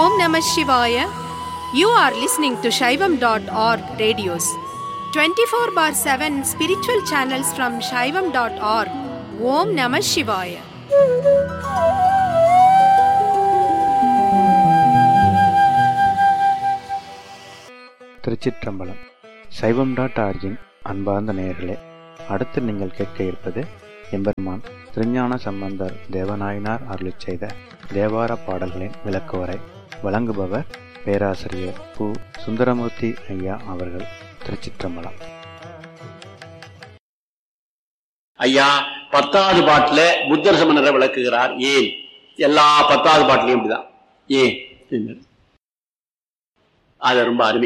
Namah Shivaya. You are listening to Shaivam.org radios. 24 bar 7 spiritual channels from Shaivam.org. Om Namah Shivaya. திருச்சிற்றம்பலம் சைவம் dot origin அன்பார்ந்த நேயர்களே அடுத்து நீங்கள் கேட்க இருப்பது எம்பெருமான் திருஞான சம்பந்தர் தேவநாயனார் அருளிச் செய்த தேவார பாடல்களின் விளக்குவரை வழங்குபவர் பேராசிரியர் பு சுந்தரமூர்த்தி ஐயா அவர்கள் திருச்சிற்றம்பலம் ஐயா பத்தாவது பாட்டுல புத்தர் சமணரை விளக்குகிறார் ஏன் எல்லா பத்தாவது பாட்டுலயும் இப்படிதான் ஏன் என்றார். அது ரொம்ப அருமை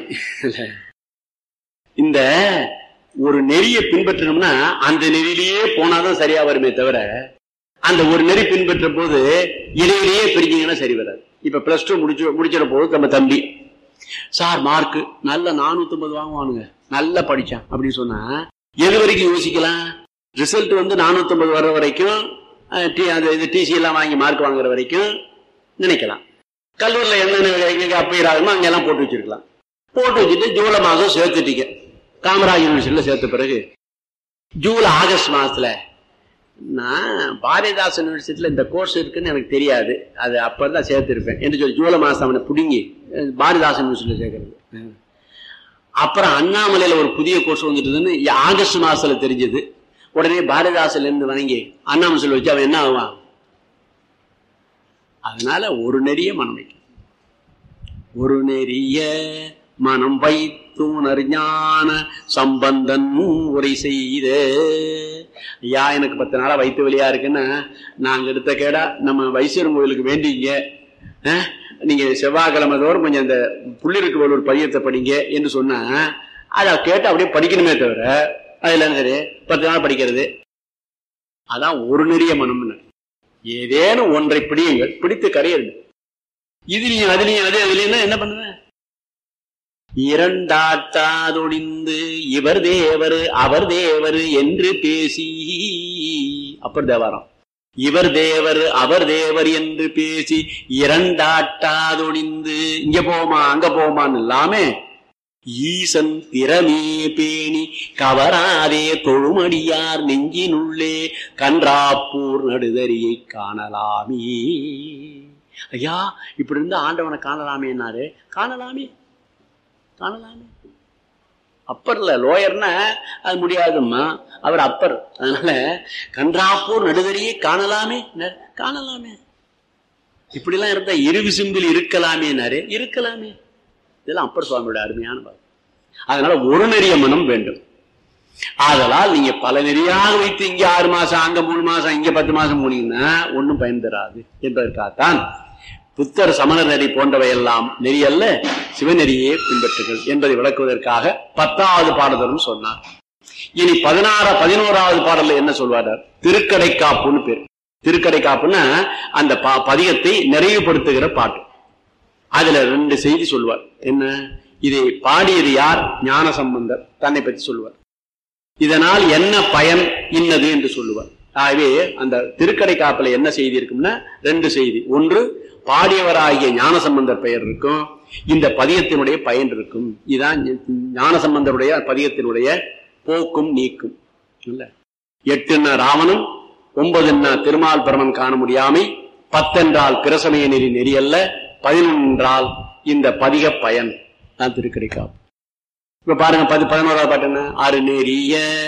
இந்த ஒரு நெறியை பின்பற்றணும்னா அந்த நெறியிலேயே போனாதான் சரியா வருமே தவிர அந்த ஒரு நெறி பின்பற்ற போது இடையிலேயே பிரிஞ்சீங்கன்னா சரி வராது இப்ப பிளஸ் டூ முடிச்சு முடிச்சிட போது நம்ம தம்பி சார் மார்க் நல்ல நானூத்தி ஐம்பது வாங்குவானுங்க நல்லா படிச்சான் அப்படின்னு சொன்னா எது வரைக்கும் யோசிக்கலாம் ரிசல்ட் வந்து நானூத்தி ஐம்பது வர்ற வரைக்கும் அஹ், டி- அது இது டிசி எல்லாம் வாங்கி மார்க் வாங்குற வரைக்கும் நினைக்கலாம் கல்லூரியில் என்னென்ன எங்க அப்பீர் ஆகுமோ அங்கெல்லாம் போட்டு வச்சிருக்கலாம் போட்டு வச்சுட்டு ஜூலை மாசம் சேர்த்துட்டீங்க காமராஜ் யூனிவர்சிட்டியில் சேர்த்த பிறகு ஜூலை ஆகஸ்ட் மாசத்துல நான் பாரதிதாசன் யூனிவர்சிட்டியில் இந்த கோர்ஸ் இருக்குன்னு எனக்கு தெரியாது அது அப்போ தான் சேர்த்துருப்பேன் என்று சொல்லி ஜூலை மாசம் அவனை பிடுங்கி அஹ், பாரதிதாசன் யூனிவர்சிட்டியில் சேர்க்கறது அப்புறம் அண்ணாமலையில ஒரு புதிய கோர்ஸ் வந்துட்டுதுன்னு ஆகஸ்ட் மாசத்துல தெரிஞ்சது உடனே பாரதிதாசன்ல இருந்து வணங்கி அண்ணாமலை வச்சு அவன் என்ன ஆவான் அதனால ஒரு நெறிய மனம் வைக்கும் ஒரு நெறிய மனம் வைத்துணர் ஞான சம்பந்தன் உரை செய்த ஐயா எனக்கு பத்து நாளா வயிற்று வலியா இருக்குன்னா நாங்க எடுத்த கேடா நம்ம வைசியரன் கோயிலுக்கு வேண்டிங்க அஹ், நீங்க செவ்வாய்க்கிழமை தோறும் கொஞ்சம் இந்த புள்ளிருக்கு ஒரு பதியத்தை படிங்க என்று சொன்னா அதை கேட்டு அப்படியே படிக்கணுமே தவிர அதுல என்ன சரி பத்து நாள் படிக்கிறது அதான் ஒரு நெறிய மனம்னு ஏதேனும் ஒன்றை பிடியுங்கள் பிடித்து கரையுங்கள் இதுலயும் அதுலயும் அது அதுலயும் என்ன பண்ணுவேன் இரண்டாட்டாதொடிந்து இவர் தேவர் அவர் தேவர் என்று பேசி அப்பர் தேவாரம் இவர் தேவர் அவர் தேவர் என்று பேசி இரண்டாட்டாதொடிந்து இங்க போமா அங்க போமான்னு இல்லாம ஈசன் திறமே பேணி கவராதே தொழுமடியார் நெஞ்சினுள்ளே கன்றாப்பூர் நடுதறியை காணலாமே ஐயா இப்படி இருந்து ஆண்டவனை காணலாமே என்னாரு காணலாமே காணலாமே அப்பர்ல லோயர்னா அது முடியாதும்மா அவர் அப்பர் அதனால கன்றாப்பூர் நடுதறியை காணலாமே ந- காணலாமே இப்படிலாம் இருந்தா இரு விசும்பில் இருக்கலாமேனாரு இருக்கலாமே இதெல்லாம் அப்பர் சுவாமியோட அருமையான வாக்கு. அதனால ஒரு நெறிய மனம் வேண்டும் ஆதலால் நீங்க பல நெறியாக வைத்து இங்க ஆறு மாசம் அங்க மூணு மாசம் இங்க பத்து மாசம் போனீங்கன்னா ஒண்ணும் பயன் தராது என்பதற்காகத்தான் புத்தர் சமணர் நெறி போன்றவை எல்லாம் நெறி அல்ல சிவநெறியே பின்பற்றுகள் என்பதை விளக்குவதற்காக பத்தாவது பாடதரும் சொன்னார் இனி பதினாறு பதினோராவது பாடல்ல என்ன சொல்வார் திருக்கடைக்காப்புன்னு பேர் திருக்கடைக்காப்புன்னா அந்த ப- பதிகத்தை நிறைவுபடுத்துகிற பாட்டு அதுல ரெண்டு செய்தி சொல்லுவார் என்ன இதை பாடியது யார் ஞான சம்பந்தர் தன்னை பற்றி சொல்லுவார் இதனால் என்ன பயன் இன்னது என்று சொல்லுவார் ஆகவே அந்த திருக்கடை காப்பில என்ன செய்தி இருக்கும்னா ரெண்டு செய்தி ஒன்று பாடியவராகிய ஞானசம்பந்தர் பெயர் இருக்கும் இந்த பதியத்தினுடைய பயன் இருக்கும் இதுதான் ஞானசம்பந்தருடைய பதியத்தினுடைய போக்கும் நீக்கும் இல்ல எட்டுன்னா ராவணன் ஒன்பதுன்னா திருமால் பிரமன் காண முடியாமை பத்தென்றால் பிரசமய நெறி நெறி அல்ல பதினொன்றால் இந்த பதிக பயன் தான் திருக்கடைக்காப்பு இப்ப பாருங்க பதி பதினோராவது பாட்டு என்ன அருநெறிய